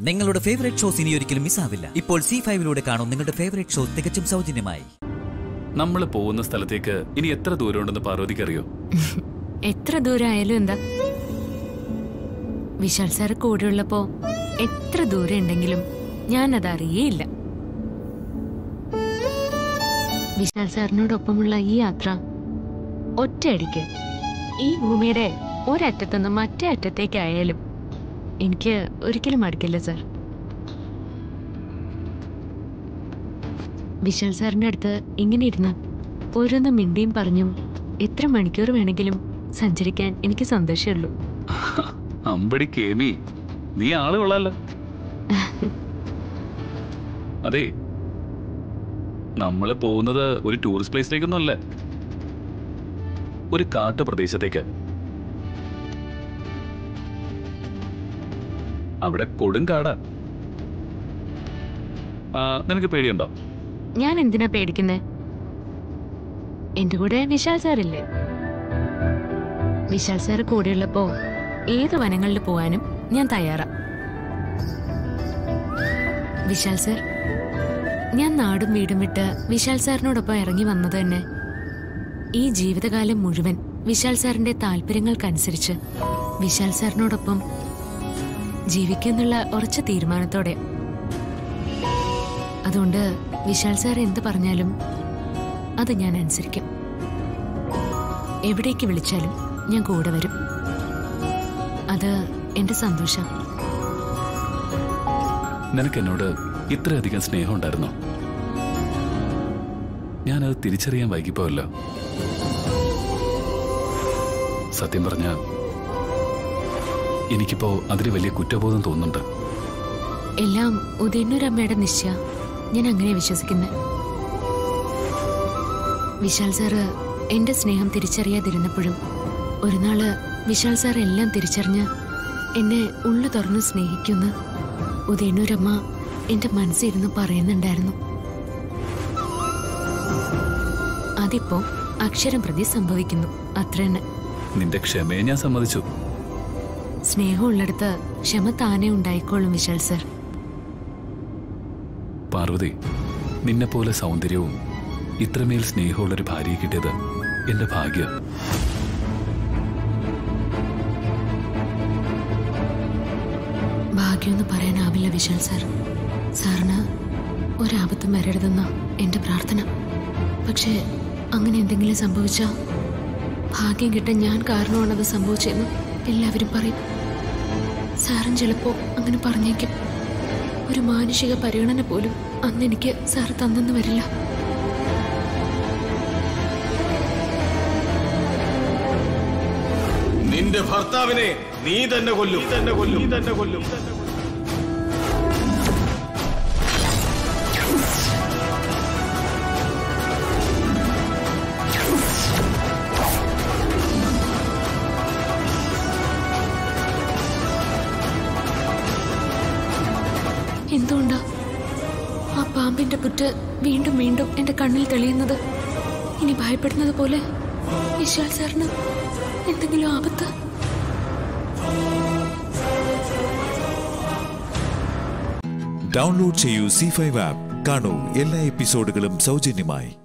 നിങ്ങളുടെ favourite shows ഇനി ഒരിക്കലും മിസ്സാവില്ല ഇപ്പോൾ സി ഫൈവിലൂടെ കാണും നിങ്ങളുടെ ഫേവറേറ്റ് ഷോ തികച്ചും സൗജന്യമായി നമ്മൾ പോകുന്ന സ്ഥലത്തേക്ക് ഇനി എത്ര ദൂരമുണ്ടെന്ന് പാർവതിക്ക് അറിയോ എത്ര ദൂരമായാലും എന്താ വിശാൽ സാറ് കൂടെയുള്ളപ്പോ എത്ര ദൂരം ഉണ്ടെങ്കിലും ഞാൻ അത് അറിയേയില്ല വിശാൽ സാറിനോടൊപ്പമുള്ള ഈ യാത്ര ഒറ്റയടിക്ക് ഈ ഭൂമിയുടെ ഒരറ്റത്തുനിന്ന് മറ്റേ അറ്റത്തേക്കായാലും എനിക്ക് ഒരിക്കലും മടുക്കില്ല സാർ വിശാൽ സാറിന്റെ അടുത്ത് ഇങ്ങനെ ഇരുന്ന് ഓരോന്ന് മിണ്ടിയും പറഞ്ഞും എത്ര മണിക്കൂർ വേണമെങ്കിലും സഞ്ചരിക്കാൻ എനിക്ക് സന്തോഷമുള്ളൂ അമ്പടി കേമി നീ ആള് കൊള്ളാലോ അതെ നമ്മള് പോകുന്നത് ഒരു ടൂറിസ്റ്റ് പ്ലേസിലേക്കൊന്നും അല്ല ഒരു കാട്ടു പ്രദേശത്തേക്ക് അവിടെ കൊടും കാടാ ആ, നിനക്ക് പേടിയുണ്ടോ ഞാൻ എന്തിനാ പേടിക്കുന്നേ എന്റെ കൂടെ വിശാൽ സാറില്ലേ വിശാൽ സാർ കൂടെയുള്ളപ്പോ ഏത് വനങ്ങളിൽ പോവാനും ഞാൻ തയ്യാറാ വിശാൽ സാർ ഞാൻ നാടും വീടും വിട്ട് വിശാൽ സാറിനോടൊപ്പം ഇറങ്ങി വന്നത് തന്നെ ഈ ജീവിതകാലം മുഴുവൻ വിശാൽ സാറിന്റെ താല്പര്യങ്ങൾക്കനുസരിച്ച് വിശാൽ സാറിനോടൊപ്പം ജീവിക്കുന്നുള്ള ഉറച്ച തീരുമാനത്തോടെ അതുകൊണ്ട് വിശാൽ സാർ എന്ത് പറഞ്ഞാലും അത് ഞാൻ അനുസരിക്കും എവിടേക്ക് വിളിച്ചാലും ഞാൻ കൂടെ വരും അത് എന്റെ സന്തോഷം നിനക്ക് എന്നോട് ഇത്രയധികം സ്നേഹം ഉണ്ടായിരുന്നോ ഞാനത് തിരിച്ചറിയാൻ വൈകിപ്പോയല്ലോ സത്യം പറഞ്ഞ എനിക്കിപ്പോ അതിന് വലിയ കുറ്റബോധം തോന്നുന്നുണ്ട് എല്ലാം ഉദയന്നൂരമ്മയുടെ നിശ്ചയ ഞാൻ അങ്ങനെ വിശ്വസിക്കുന്നത് വിശാൽ സാറ് എന്റെ സ്നേഹം തിരിച്ചറിയാതിരുന്നപ്പോഴും ഒരു നാള് വിശാൽ സാർ എല്ലാം തിരിച്ചറിഞ്ഞ് എന്നെ ഉള്ളു തുറന്ന് സ്നേഹിക്കുന്ന് ഉദയന്നൂരമ്മ എന്റെ മനസ്സിരുന്ന് പറയുന്നുണ്ടായിരുന്നു അതിപ്പോ അക്ഷരം പ്രതി സംഭവിക്കുന്നു അത്ര തന്നെ നിന്റെ ക്ഷമയെ ഞാൻ സമ്മതിച്ചു സ്നേഹമുള്ളിടത്ത് ക്ഷമ താനേ ഉണ്ടായിക്കോളും വിശാൽ സാർ പാർവതി നിന്നെപ്പോലെ സൗന്ദര്യവും ഇത്രമേൽ സ്നേഹമുള്ളൊരു ഭാര്യയെ കിട്ടിയത് എന്റെ ഭാഗ്യ ഭാഗ്യമെന്ന് പറയാനാവില്ല വിശാൽ സാർ സാറിന് ഒരാപത്തും വരരുതെന്ന എന്റെ പ്രാർത്ഥന പക്ഷേ അങ്ങനെ എന്തെങ്കിലും സംഭവിച്ചാൽ ഭാഗ്യം കിട്ടാൻ ഞാൻ കാരണമാണത് സംഭവിച്ചതെന്ന് എല്ലാവരും പറയും സാറും ചിലപ്പോ അങ്ങനെ പറഞ്ഞേക്കും ഒരു മാനുഷിക പരിഗണന പോലും അന്ന് എനിക്ക് സാർ തന്നെന്ന് വരില്ല നിന്റെ ഭർത്താവിനെ നീ തന്നെ കൊല്ലും നീ തന്നെ കൊല്ലും നീ തന്നെ കൊല്ലും എന്തുകൊണ്ടാ ആ പാമ്പിന്റെ പുറ്റ് വീണ്ടും വീണ്ടും എന്റെ കണ്ണിൽ തെളിയുന്നത് ഇനി ഭയപ്പെടുന്നത് പോലെ വിശാൽ സാറിന് എന്തെങ്കിലും ആപത്ത് ഡൗൺലോഡ് ചെയ്യൂ സി ഫൈവ് ആപ്പ് കാണൂ എല്ലാ എപ്പിസോഡുകളും സൗജന്യമായി